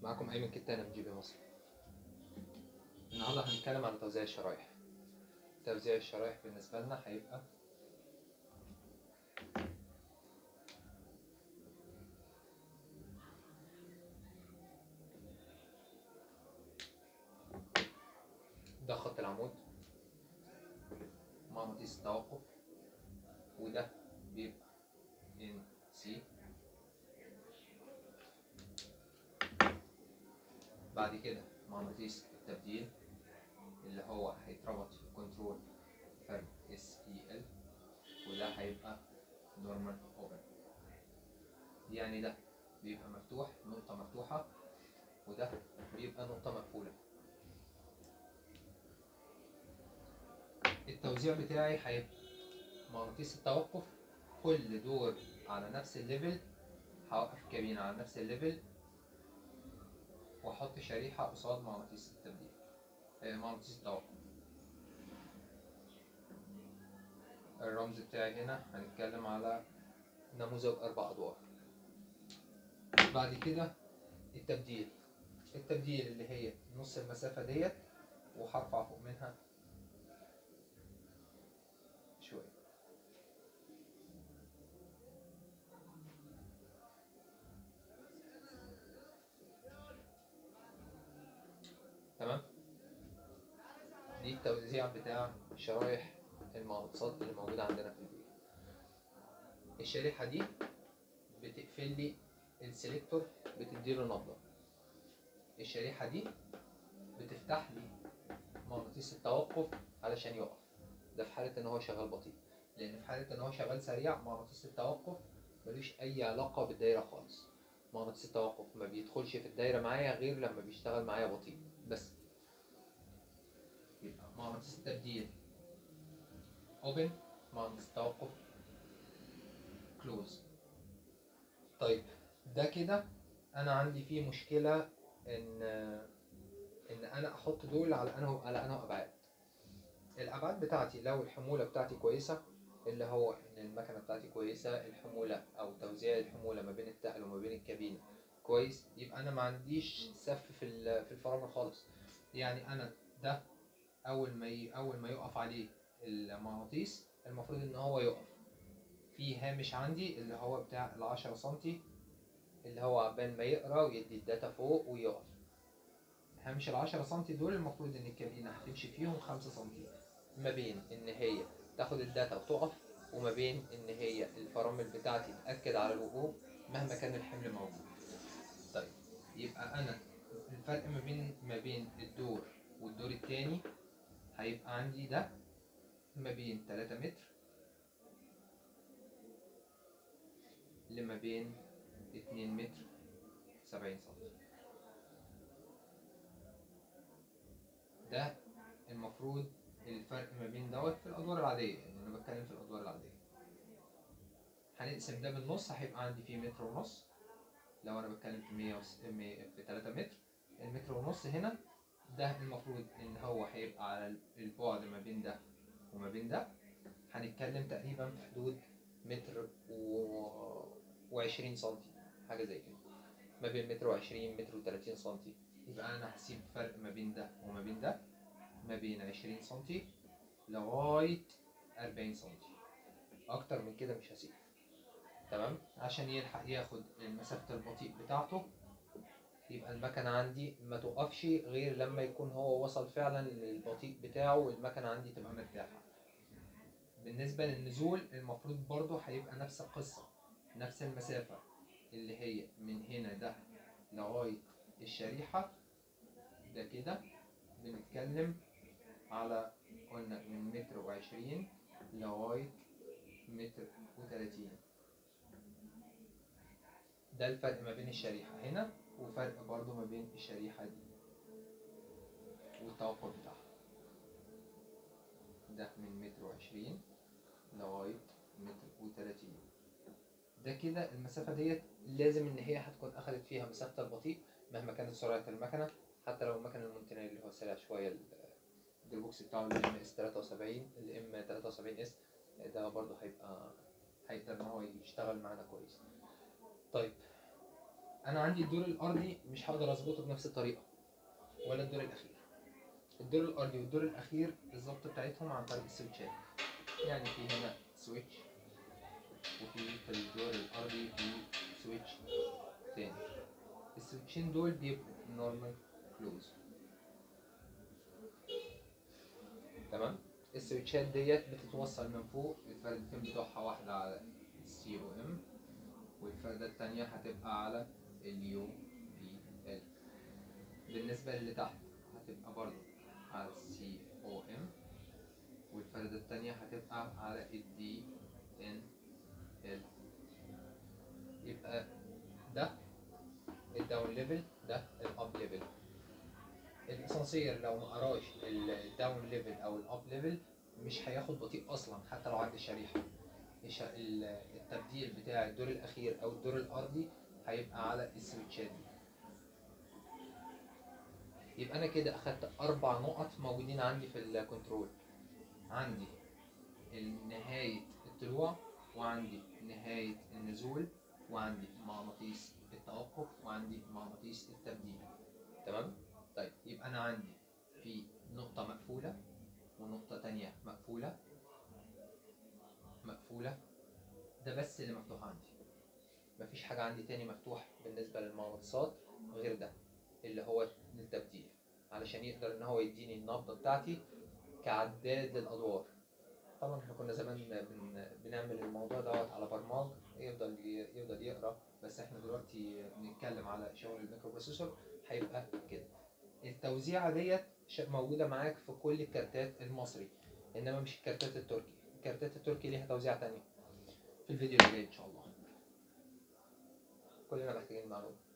معاكم أيمن كتانة من جي بي مصر النهاردة هنتكلم عن توزيع الشرايح توزيع الشرايح بالنسبة لنا هيبقى ده خط العمود مع مقياس التوقف وده بيبقى ان سي بعد كده مغناطيس التبديل اللي هو هيتربط في الكنترول فرق اس اي ال وده هيبقى نورمال اوبن يعني ده بيبقى مفتوح نقطة مفتوحة وده بيبقى نقطة مقفولة التوزيع بتاعي هيبقى مغناطيس التوقف كل دور على نفس الليفل هوقف كابينة على نفس الليفل واحط شريحة قصاد مغناطيس التبديل آه، مغناطيس التوقف الرمز بتاعي هنا هنتكلم على نموذج أربع أدوار بعد كده التبديل التبديل اللي هي نص المسافة ديت وهرفع فوق منها شوية تمام دي التوزيع بتاع شرايح المغناطيسات اللي موجودة عندنا في البيت الشريحة دي بتقفل لي السلكتور بتديله نبضة الشريحة دي بتفتح لي مغناطيس التوقف علشان يقف ده في حالة ان هو شغال بطيء لان في حالة ان هو شغال سريع مغناطيس التوقف ملوش اي علاقة بالدايرة خالص مغناطيس التوقف ما بيدخلش في الدايرة معايا غير لما بيشتغل معايا بطيء بس يبقى مغناطيس التبديل open مغناطيس التوقف close طيب ده كده انا عندي فيه مشكلة ان ان انا احط دول على انه على انه ابعاد الابعاد بتاعتي لو الحمولة بتاعتي كويسة اللي هو ان المكنة بتاعتي كويسة الحمولة او توزيع الحمولة ما بين التقل وما بين الكابينة كويس يبقى انا ما عنديش سف في ال- في الفرامل خالص يعني انا ده اول ما ي... اول ما يقف عليه المغناطيس المفروض ان هو يقف في هامش عندي اللي هو بتاع العشرة سنتي اللي هو عبال ما يقرا ويدي الداتا فوق ويقف هامش العشرة سنتي دول المفروض ان الكابينة هتمشي فيهم خمسة سنتي ما بين ان هي تاخد الداتا وتقف وما بين ان هي الفرامل بتاعتي تأكد على الوقوف مهما كان الحمل موجود طيب يبقى انا الفرق ما بين ما بين الدور والدور التاني هيبقى عندي ده ما بين 3 متر لما بين 2 متر 70 سم ده المفروض الفرق ما بين دوت في الادوار العاديه يعني انا بتكلم في الادوار العاديه هنقسم ده بالنص هيبقى عندي فيه متر ونص لو انا بتكلم في 100 وس... مية- في 3 متر المتر ونص هنا ده المفروض ان هو هيبقى على البعد ما بين ده وما بين ده هنتكلم تقريبا في حدود متر و... وعشرين سنتي حاجة زي كده ما بين متر وعشرين متر وتلاتين سنتي يبقى أنا هسيب فرق ما بين ده وما بين ده ما بين عشرين سنتي لغاية أربعين سنتي أكتر من كده مش هسيب تمام عشان يلحق ياخد مسافة البطيء بتاعته يبقى المكنة عندي ما توقفش غير لما يكون هو وصل فعلا للبطيء بتاعه والمكنة عندي تبقى مرتاحة بالنسبة للنزول المفروض برضو هيبقى نفس القصة نفس المسافة اللي هي من هنا ده لغاية الشريحة ده كده بنتكلم على قلنا من متر وعشرين لغاية متر وتلاتين ده الفرق ما بين الشريحة هنا وفرق برضو ما بين الشريحة دي والتوقف بتاعها ده من متر وعشرين لغاية متر وتلاتين ده كده المسافة ديت لازم إن هي هتكون أخدت فيها مسافة البطيء مهما كانت سرعة المكنة حتى لو المكنة المونتينير اللي هو سريع شوية ال- الجيربوكس بتاعه ال ام اس 73 ال ام 73 اس ده برضه هيبقى هيقدر إن هو يشتغل معانا كويس طيب انا عندي الدور الارضي مش هقدر اظبطه بنفس الطريقه ولا الدور الاخير الدور الارضي والدور الاخير الظبط بتاعتهم عن طريق السويتشات يعني في هنا سويتش وفي في الدور الارضي في سويتش تاني السويتشين دول بيبقوا نورمال كلوز تمام السويتشات ديت بتتوصل من فوق الفردتين بتوعها واحدة على السي او ام والفردة التانية هتبقى على اليو بي ال بالنسبة اللي تحت هتبقى برضه على السي او ام والفردة التانية هتبقى على الدي ان ال يبقى ده الداون ليفل ده الاب ليفل الاسانسير لو ما قراش الداون ليفل او الاب ليفل مش هياخد بطيء اصلا حتى لو عدى الشريحه الش- ال- التبديل بتاع الدور الاخير او الدور الارضي هيبقى على السويتشات دي يبقى انا كده اخدت اربع نقط موجودين عندي في الكنترول عندي نهايه الطلوع وعندي نهايه النزول وعندي مغناطيس التوقف وعندي مغناطيس التبديل تمام طيب يبقى انا عندي في نقطة مقفولة ونقطة تانية مقفولة مقفولة ده بس اللي مفتوح عندي مفيش حاجة عندي تاني مفتوح بالنسبة للمغناطيسات غير ده اللي هو التبديل علشان يقدر ان هو يديني النبضة بتاعتي كعداد للأدوار طبعا احنا كنا زمان بن... بنعمل الموضوع دوت على برمج يفضل ي... يفضل يقرا بس احنا دلوقتي بنتكلم على شغل الميكرو بروسيسور هيبقى كده التوزيعه ديت ش- موجوده معاك في كل الكارتات المصري انما مش الكارتات التركي الكارتات التركي ليها توزيع تانية في الفيديو اللي جاي ان شاء الله كلنا محتاجين معلومه